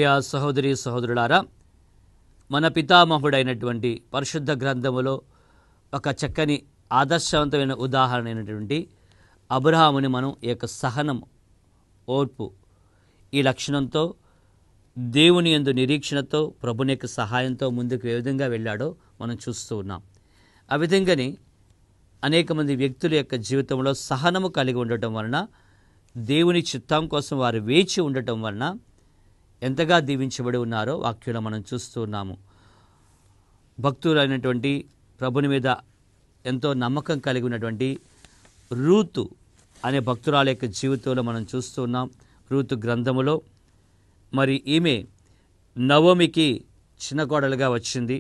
సహోదరి సహోదరులారా మన పితామహుడైనటువంటి పరిశుద్ధ గ్రంథములో ఒక చక్కని ఆదర్శవంతమైన ఉదాహరణ అయినటువంటి అబ్రహాముని మనం ఈ యొక్క సహనం ఓర్పు ఈ లక్షణంతో దేవుని యందు నిరీక్షణతో ప్రభుని యొక్క సహాయంతో ముందుకు ఏ విధంగా వెళ్ళాడో మనం చూస్తూ ఉన్నాం ఆ విధంగానే అనేక మంది వ్యక్తుల యొక్క జీవితంలో సహనము కలిగి ఉండటం వలన దేవుని చిత్తం కోసం వారు వేచి ఉండటం వలన ఎంతగా దీవించబడి ఉన్నారో వాక్యంలో మనం చూస్తూ ఉన్నాము భక్తులైనటువంటి ప్రభుని మీద ఎంతో నమ్మకం కలిగి ఉన్నటువంటి రూతు అనే భక్తురాల యొక్క జీవితంలో మనం చూస్తూ ఉన్నాం రూతు గ్రంథములో మరి ఈమె నవమికి చిన్న కోడలుగా వచ్చింది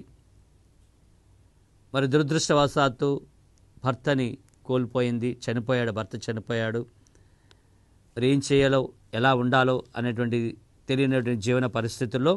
మరి దురదృష్టవశాత్తు భర్తని కోల్పోయింది చనిపోయాడు భర్త చనిపోయాడు మరి ఏం చేయాలో ఎలా ఉండాలో అనేటువంటి తెలియనటువంటి జీవన పరిస్థితుల్లో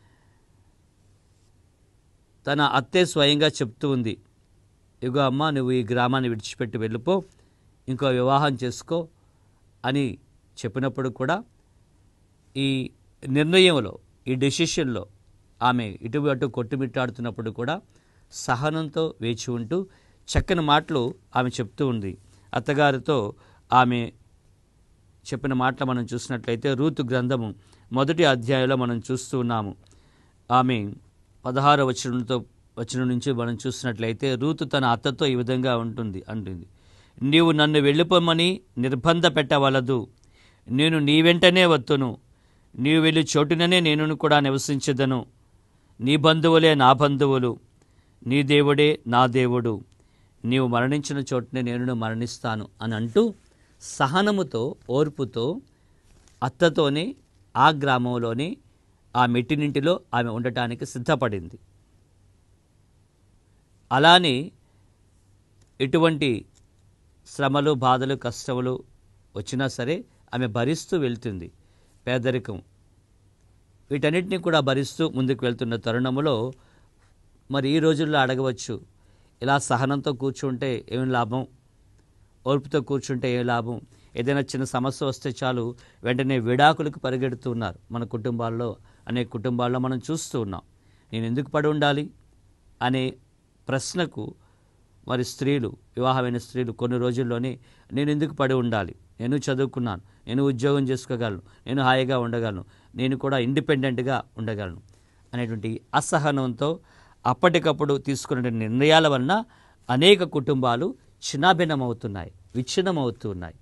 తన అత్తే స్వయంగా చెప్తూ ఉంది ఇగో అమ్మ నువ్వు ఈ గ్రామాన్ని విడిచిపెట్టి వెళ్ళిపో ఇంకో వివాహం చేసుకో అని చెప్పినప్పుడు కూడా ఈ నిర్ణయంలో ఈ డెసిషన్లో ఆమె ఇటు అటు కొట్టుమిట్టాడుతున్నప్పుడు కూడా సహనంతో వేచి ఉంటూ చక్కని మాటలు ఆమె చెప్తూ ఉంది అత్తగారితో ఆమె చెప్పిన మాటలు మనం చూసినట్లయితే రూతు గ్రంథము మొదటి అధ్యాయంలో మనం చూస్తూ ఉన్నాము ఆమె పదహార వచనంతో వచనం నుంచి మనం చూసినట్లయితే రూతు తన అత్తతో ఈ విధంగా ఉంటుంది అంటుంది నీవు నన్ను వెళ్ళిపోమని నిర్బంధ పెట్టవలదు నేను నీ వెంటనే వత్తును నీవు వెళ్ళి చోటుననే నేను కూడా నివసించదను నీ బంధువులే నా బంధువులు నీ దేవుడే నా దేవుడు నీవు మరణించిన చోటునే నేను మరణిస్తాను అని అంటూ సహనముతో ఓర్పుతో అత్తతోనే ఆ గ్రామంలోనే ఆ మెట్టినింటిలో ఆమె ఉండటానికి సిద్ధపడింది అలానే ఎటువంటి శ్రమలు బాధలు కష్టములు వచ్చినా సరే ఆమె భరిస్తూ వెళ్తుంది పేదరికం వీటన్నిటిని కూడా భరిస్తూ ముందుకు వెళ్తున్న తరుణములో మరి ఈ రోజుల్లో అడగవచ్చు ఇలా సహనంతో కూర్చుంటే ఏం లాభం ఓర్పుతో కూర్చుంటే ఏ లాభం ఏదైనా చిన్న సమస్య వస్తే చాలు వెంటనే విడాకులకు పరిగెడుతున్నారు మన కుటుంబాల్లో అనేక కుటుంబాల్లో మనం చూస్తూ ఉన్నాం నేను ఎందుకు పడి ఉండాలి అనే ప్రశ్నకు మరి స్త్రీలు వివాహమైన స్త్రీలు కొన్ని రోజుల్లోనే నేను ఎందుకు పడి ఉండాలి నేను చదువుకున్నాను నేను ఉద్యోగం చేసుకోగలను నేను హాయిగా ఉండగలను నేను కూడా ఇండిపెండెంట్గా ఉండగలను అనేటువంటి అసహనంతో అప్పటికప్పుడు తీసుకునే నిర్ణయాల వలన అనేక కుటుంబాలు చిన్నాభిన్నమవుతున్నాయి విచ్ఛిన్నమవుతున్నాయి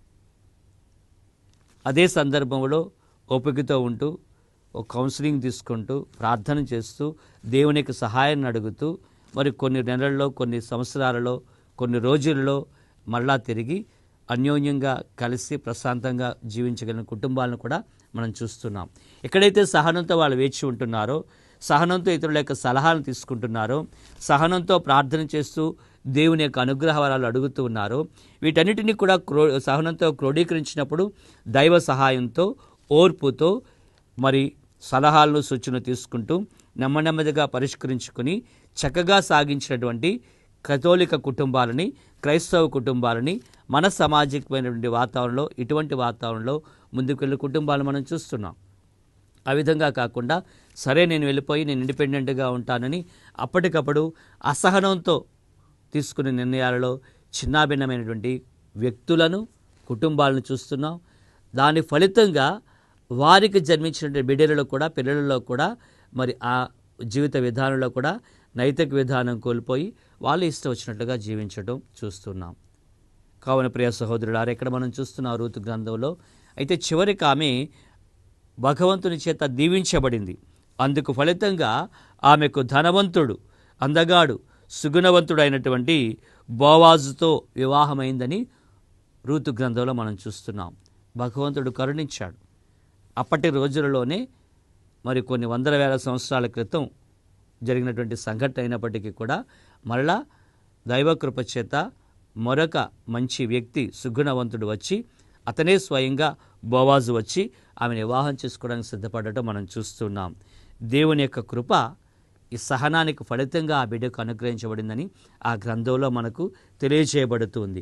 అదే సందర్భంలో ఓపికతో ఉంటూ ఒక కౌన్సిలింగ్ తీసుకుంటూ ప్రార్థన చేస్తూ దేవునికి సహాయాన్ని అడుగుతూ మరి కొన్ని నెలల్లో కొన్ని సంవత్సరాలలో కొన్ని రోజుల్లో మళ్ళా తిరిగి అన్యోన్యంగా కలిసి ప్రశాంతంగా జీవించగలిగిన కుటుంబాలను కూడా మనం చూస్తున్నాం ఎక్కడైతే సహనంతో వాళ్ళు వేచి ఉంటున్నారో సహనంతో ఇతరుల యొక్క సలహాలను తీసుకుంటున్నారో సహనంతో ప్రార్థన చేస్తూ దేవుని యొక్క అనుగ్రహ వరాలు అడుగుతూ ఉన్నారో వీటన్నిటిని కూడా క్రో సహనంతో క్రోడీకరించినప్పుడు దైవ సహాయంతో ఓర్పుతో మరి సలహాలను సూచనలు తీసుకుంటూ నెమ్మదిగా పరిష్కరించుకుని చక్కగా సాగించినటువంటి కథోలిక కుటుంబాలని క్రైస్తవ కుటుంబాలని మన సామాజికమైనటువంటి వాతావరణంలో ఇటువంటి వాతావరణంలో ముందుకు వెళ్ళే కుటుంబాలు మనం చూస్తున్నాం ఆ విధంగా కాకుండా సరే నేను వెళ్ళిపోయి నేను ఇండిపెండెంట్గా ఉంటానని అప్పటికప్పుడు అసహనంతో తీసుకునే నిర్ణయాలలో చిన్నాభిన్నమైనటువంటి వ్యక్తులను కుటుంబాలను చూస్తున్నాం దాని ఫలితంగా వారికి జన్మించినటువంటి బిడ్డలలో కూడా పిల్లలలో కూడా మరి ఆ జీవిత విధానంలో కూడా నైతిక విధానం కోల్పోయి వాళ్ళు ఇష్టం వచ్చినట్లుగా జీవించడం చూస్తున్నాం కావున ప్రియ సహోదరులారా ఇక్కడ మనం చూస్తున్నాం రూతు గ్రంథంలో అయితే చివరికి ఆమె భగవంతుని చేత దీవించబడింది అందుకు ఫలితంగా ఆమెకు ధనవంతుడు అందగాడు సుగుణవంతుడు అయినటువంటి బోవాజుతో వివాహమైందని రూతు గ్రంథంలో మనం చూస్తున్నాం భగవంతుడు కరుణించాడు అప్పటి రోజులలోనే మరి కొన్ని వందల వేల సంవత్సరాల క్రితం జరిగినటువంటి సంఘటన అయినప్పటికీ కూడా మరలా దైవకృప చేత మరొక మంచి వ్యక్తి సుగుణవంతుడు వచ్చి అతనే స్వయంగా బోవాజు వచ్చి ఆమెను వివాహం చేసుకోవడానికి సిద్ధపడటం మనం చూస్తున్నాం దేవుని యొక్క కృప ఈ సహనానికి ఫలితంగా ఆ బిడ్డకు అనుగ్రహించబడిందని ఆ గ్రంథంలో మనకు తెలియజేయబడుతుంది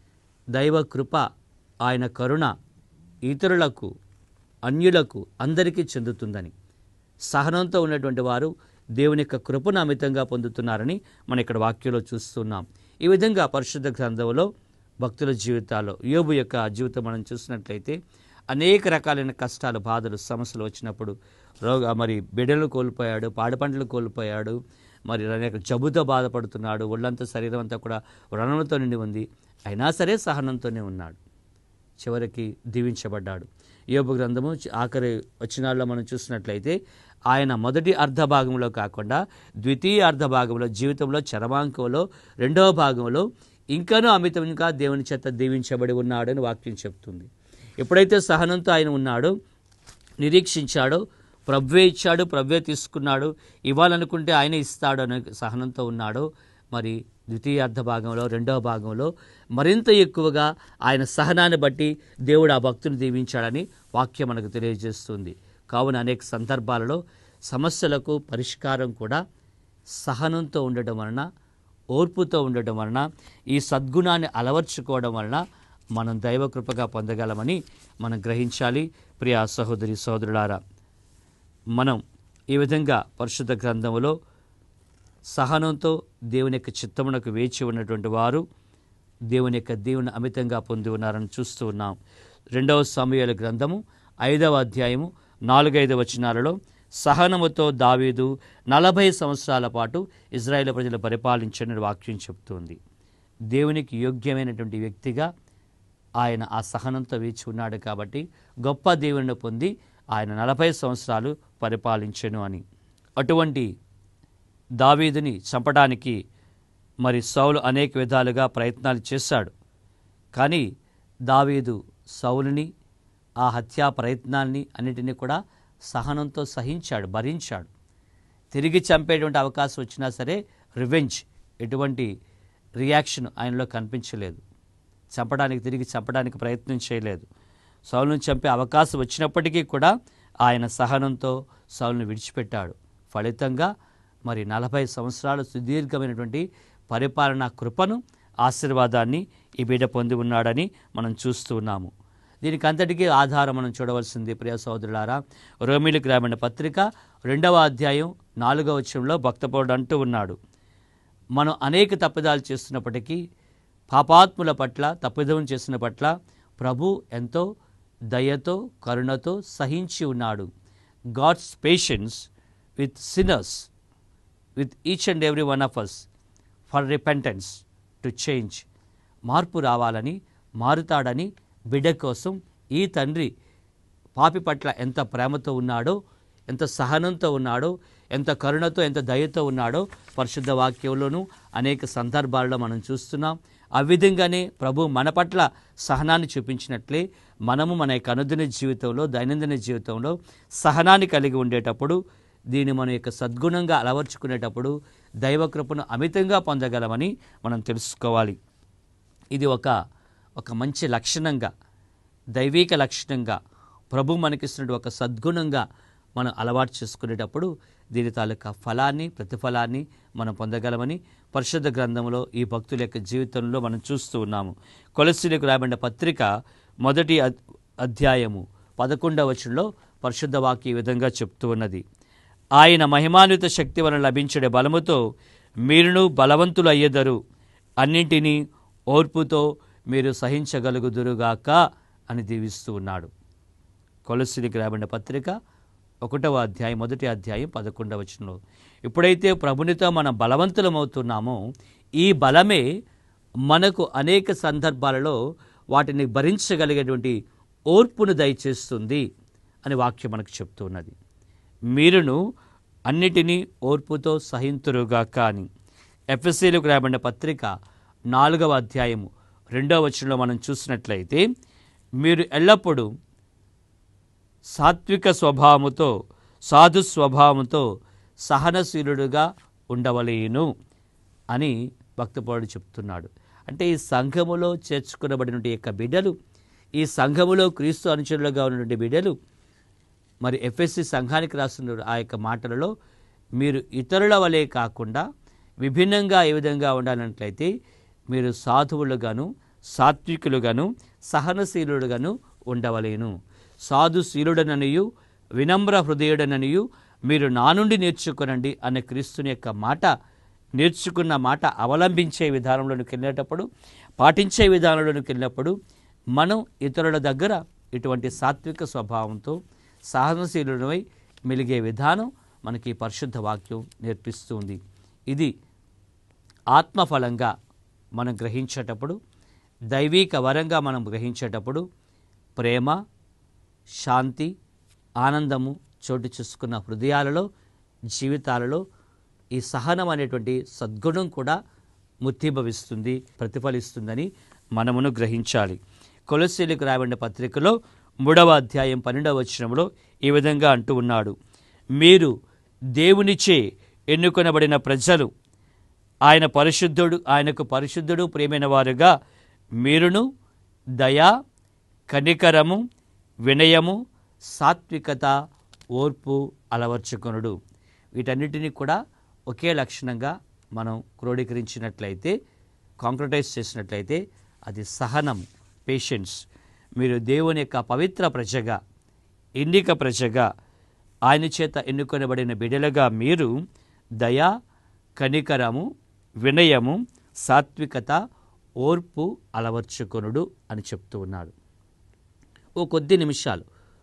దైవ కృప ఆయన కరుణ ఇతరులకు అన్యులకు అందరికీ చెందుతుందని సహనంతో ఉన్నటువంటి వారు దేవుని యొక్క కృపను అమితంగా పొందుతున్నారని మనం ఇక్కడ వాక్యంలో చూస్తున్నాం ఈ విధంగా పరిశుద్ధ గ్రంథంలో భక్తుల జీవితాల్లో యోబు యొక్క జీవితం మనం చూసినట్లయితే అనేక రకాలైన కష్టాలు బాధలు సమస్యలు వచ్చినప్పుడు రోగ మరి బిడ్డలు కోల్పోయాడు పాడి పంటలు కోల్పోయాడు మరి అనేక జబ్బుతో బాధపడుతున్నాడు ఒళ్ళంతా శరీరం అంతా కూడా రణంతో నిండి ఉంది అయినా సరే సహనంతోనే ఉన్నాడు చివరికి దీవించబడ్డాడు యోబు గ్రంథము చి- ఆఖరి వచనాల్లో మనం చూసినట్లయితే ఆయన మొదటి అర్ధ భాగంలో కాకుండా ద్వితీయ అర్ధ భాగంలో జీవితంలో చరమాంకంలో రెండవ భాగంలో ఇంకనూ అమితంగా దేవుని చేత దీవించబడి ఉన్నాడని వాక్యం చెప్తుంది ఎప్పుడైతే సహనంతో ఆయన ఉన్నాడో నిరీక్షించాడో ప్రభువే ఇచ్చాడు ప్రభువే తీసుకున్నాడు ఇవ్వాలనుకుంటే ఆయన ఇస్తాడు అనే సహనంతో ఉన్నాడో మరి ద్వితీయార్థ భాగంలో రెండవ భాగంలో మరింత ఎక్కువగా ఆయన సహనాన్ని బట్టి దేవుడు ఆ భక్తుని దీవించాడని వాక్యం మనకు తెలియజేస్తుంది కావున అనేక సందర్భాలలో సమస్యలకు పరిష్కారం కూడా సహనంతో ఉండటం వలన ఓర్పుతో ఉండటం వలన ఈ సద్గుణాన్ని అలవర్చుకోవడం వలన మనం దైవకృపగా పొందగలమని మనం గ్రహించాలి ప్రియ సహోదరి సహోదరులారా మనం ఈ విధంగా పరిశుద్ధ గ్రంథములో సహనంతో దేవుని యొక్క చిత్తమునకు వేచి ఉన్నటువంటి వారు దేవుని యొక్క దేవుని అమితంగా పొంది ఉన్నారని చూస్తూ ఉన్నాం రెండవ సమయాల గ్రంథము ఐదవ అధ్యాయము నాలుగైదు వచనాలలో సహనముతో దావీదు నలభై సంవత్సరాల పాటు ఇజ్రాయేల్ ప్రజలు పరిపాలించని వాక్యం చెప్తుంది దేవునికి యోగ్యమైనటువంటి వ్యక్తిగా ఆయన ఆ సహనంతో వేచి ఉన్నాడు కాబట్టి గొప్ప దేవుని పొంది ఆయన నలభై సంవత్సరాలు పరిపాలించెను అని అటువంటి దావీదుని చంపడానికి మరి సౌలు అనేక విధాలుగా ప్రయత్నాలు చేశాడు కానీ దావీదు సౌలుని ఆ హత్యా ప్రయత్నాన్ని అన్నిటినీ కూడా సహనంతో సహించాడు భరించాడు తిరిగి చంపేటువంటి అవకాశం వచ్చినా సరే రివెంజ్ ఎటువంటి రియాక్షన్ ఆయనలో కనిపించలేదు చంపడానికి తిరిగి చంపడానికి ప్రయత్నం చేయలేదు సౌలును చంపే అవకాశం వచ్చినప్పటికీ కూడా ఆయన సహనంతో సౌలును విడిచిపెట్టాడు ఫలితంగా మరి నలభై సంవత్సరాలు సుదీర్ఘమైనటువంటి పరిపాలనా కృపను ఆశీర్వాదాన్ని ఈ బిడ్డ పొంది ఉన్నాడని మనం చూస్తూ ఉన్నాము దీనికి అంతటికీ ఆధారం మనం చూడవలసింది ప్రియ సహోదరులారా రోమిలికి రాబడిన పత్రిక రెండవ అధ్యాయం నాలుగవ వచనంలో భక్తపౌరుడు అంటూ ఉన్నాడు మనం అనేక తప్పిదాలు చేస్తున్నప్పటికీ పాపాత్ముల పట్ల తప్పిదం చేసిన పట్ల ప్రభు ఎంతో దయతో కరుణతో సహించి ఉన్నాడు God's patience with sinners with each and every one of us for repentance to change మార్పు రావాలని మారుతాడని బిడ్డ కోసం ఈ తండ్రి పాపి పట్ల ఎంత ప్రేమతో ఉన్నాడో ఎంత సహనంతో ఉన్నాడో ఎంత కరుణతో ఎంత దయతో ఉన్నాడో పరిశుద్ధ వాక్యంలోనూ అనేక సందర్భాల్లో మనం చూస్తున్నాం ఆ విధంగానే ప్రభు మన పట్ల సహనాన్ని చూపించినట్లే మనము మన యొక్క అనుదిన జీవితంలో దైనందిన జీవితంలో సహనాన్ని కలిగి ఉండేటప్పుడు దీన్ని మన యొక్క సద్గుణంగా అలవర్చుకునేటప్పుడు దైవకృపను అమితంగా పొందగలమని మనం తెలుసుకోవాలి ఇది ఒక ఒక మంచి లక్షణంగా దైవిక లక్షణంగా ప్రభు మనకిస్తున్న ఒక సద్గుణంగా మనం అలవాటు చేసుకునేటప్పుడు దీని తాలూకా ఫలాన్ని ప్రతిఫలాన్ని మనం పొందగలమని పరిశుద్ధ గ్రంథంలో ఈ భక్తుల యొక్క జీవితంలో మనం చూస్తూ ఉన్నాము కొలసిలకు రాబడిన పత్రిక మొదటి అద్- అధ్యాయము పదకొండవ వచనంలో పరిశుద్ధ వాక్య ఈ విధంగా చెప్తూ ఉన్నది ఆయన మహిమాన్విత శక్తి వలన లభించడే బలముతో మీరును బలవంతులు అయ్యేదరు అన్నింటినీ ఓర్పుతో మీరు సహించగలుగుదురుగాక అని దీవిస్తూ ఉన్నాడు కొలసిలికి రాబడిన పత్రిక ఒకటవ అధ్యాయం మొదటి అధ్యాయం పదకొండవ వచనంలో ఎప్పుడైతే ప్రభునితో మనం బలవంతులమవుతున్నామో ఈ బలమే మనకు అనేక సందర్భాలలో వాటిని భరించగలిగేటువంటి ఓర్పును దయచేస్తుంది అని వాక్యం మనకు చెప్తున్నది మీరును అన్నిటినీ ఓర్పుతో సహింతురుగాక అని ఎఫ్ఎస్సీలకు రాబడిన పత్రిక నాలుగవ అధ్యాయము రెండవ వచనంలో మనం చూసినట్లయితే మీరు ఎల్లప్పుడూ సాత్విక స్వభావముతో సాధు స్వభావముతో సహనశీలుడుగా ఉండవలేను అని భక్తపౌరుడు చెప్తున్నాడు అంటే ఈ సంఘములో చేర్చుకునబడినటువంటి యొక్క బిడ్డలు ఈ సంఘములో క్రీస్తు అనుచరులుగా ఉన్నటువంటి బిడ్డలు మరి ఎఫ్ఎస్సి సంఘానికి రాస్తున్న ఆ యొక్క మాటలలో మీరు ఇతరుల వలె కాకుండా విభిన్నంగా ఏ విధంగా ఉండాలన్నట్లయితే మీరు సాధువులుగాను సాత్వికులుగాను సహనశీలుడుగాను ఉండవలేను సాధుశీలుడననియు వినమ్ర హృదయుడననియు మీరు నా నుండి నేర్చుకునండి అనే క్రీస్తుని యొక్క మాట నేర్చుకున్న మాట అవలంబించే విధానంలోనికి వెళ్ళేటప్పుడు పాటించే విధానంలోనికి వెళ్ళినప్పుడు మనం ఇతరుల దగ్గర ఇటువంటి సాత్విక స్వభావంతో సహనశీలుడమై మెలిగే విధానం మనకి ఈ పరిశుద్ధ వాక్యం నేర్పిస్తుంది ఇది ఆత్మఫలంగా మనం గ్రహించేటప్పుడు దైవీక వరంగా మనం గ్రహించేటప్పుడు ప్రేమ శాంతి ఆనందము చోటు చేసుకున్న హృదయాలలో జీవితాలలో ఈ సహనం అనేటువంటి సద్గుణం కూడా ముత్తిభవిస్తుంది ప్రతిఫలిస్తుందని మనమును గ్రహించాలి కొలసీలకు రాబడిన పత్రికలో మూడవ అధ్యాయం పన్నెండవ వచనంలో ఈ విధంగా అంటూ ఉన్నాడు మీరు దేవునిచే ఎన్నుకొనబడిన ప్రజలు ఆయన పరిశుద్ధుడు ఆయనకు పరిశుద్ధుడు ప్రేమైన వారుగా మీరును దయ కనికరము వినయము సాత్వికత ఓర్పు అలవర్చుకొనుడు వీటన్నిటినీ కూడా ఒకే లక్షణంగా మనం క్రోడీకరించినట్లయితే కాంక్రటైజ్ చేసినట్లయితే అది సహనం పేషెన్స్ మీరు దేవుని యొక్క పవిత్ర ప్రజగా ఎన్నిక ప్రజగా ఆయన చేత ఎన్నుకొనబడిన బిడలుగా మీరు దయ కనికరము వినయము సాత్వికత ఓర్పు అలవర్చుకొనుడు అని చెప్తూ ఉన్నాడు ఓ కొద్ది నిమిషాలు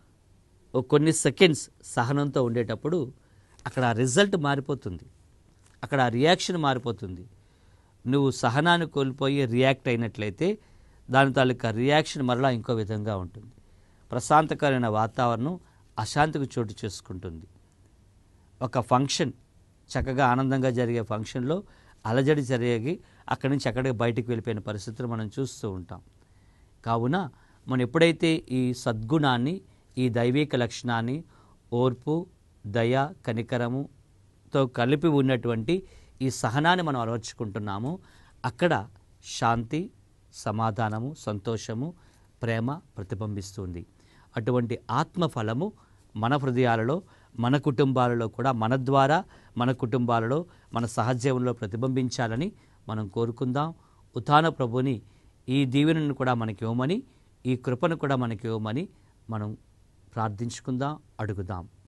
ఓ కొన్ని సెకండ్స్ సహనంతో ఉండేటప్పుడు అక్కడ ఆ రిజల్ట్ మారిపోతుంది అక్కడ ఆ రియాక్షన్ మారిపోతుంది నువ్వు సహనాన్ని కోల్పోయి రియాక్ట్ అయినట్లయితే దాని తాలూకా రియాక్షన్ మరలా ఇంకో విధంగా ఉంటుంది ప్రశాంతకరమైన వాతావరణం అశాంతికి చోటు చేసుకుంటుంది ఒక ఫంక్షన్ చక్కగా ఆనందంగా జరిగే ఫంక్షన్లో అలజడి జరిగి అక్కడి నుంచి అక్కడికి బయటికి వెళ్ళిపోయిన పరిస్థితులు మనం చూస్తూ ఉంటాం కావున మనం ఎప్పుడైతే ఈ సద్గుణాన్ని ఈ దైవిక లక్షణాన్ని ఓర్పు దయ కనికరముతో కలిపి ఉన్నటువంటి ఈ సహనాన్ని మనం అలవర్చుకుంటున్నామో అక్కడ శాంతి సమాధానము సంతోషము ప్రేమ ప్రతిబింబిస్తుంది అటువంటి ఆత్మఫలము మన హృదయాలలో మన కుటుంబాలలో కూడా మన ద్వారా మన కుటుంబాలలో మన సహజీవనంలో ప్రతిబింబించాలని మనం కోరుకుందాం ఉతాన ప్రభుని ఈ దీవెనను కూడా మనకి ఇవ్వమని ఈ కృపను కూడా మనకి ఇవ్వమని మనం ప్రార్థించుకుందాం అడుగుదాం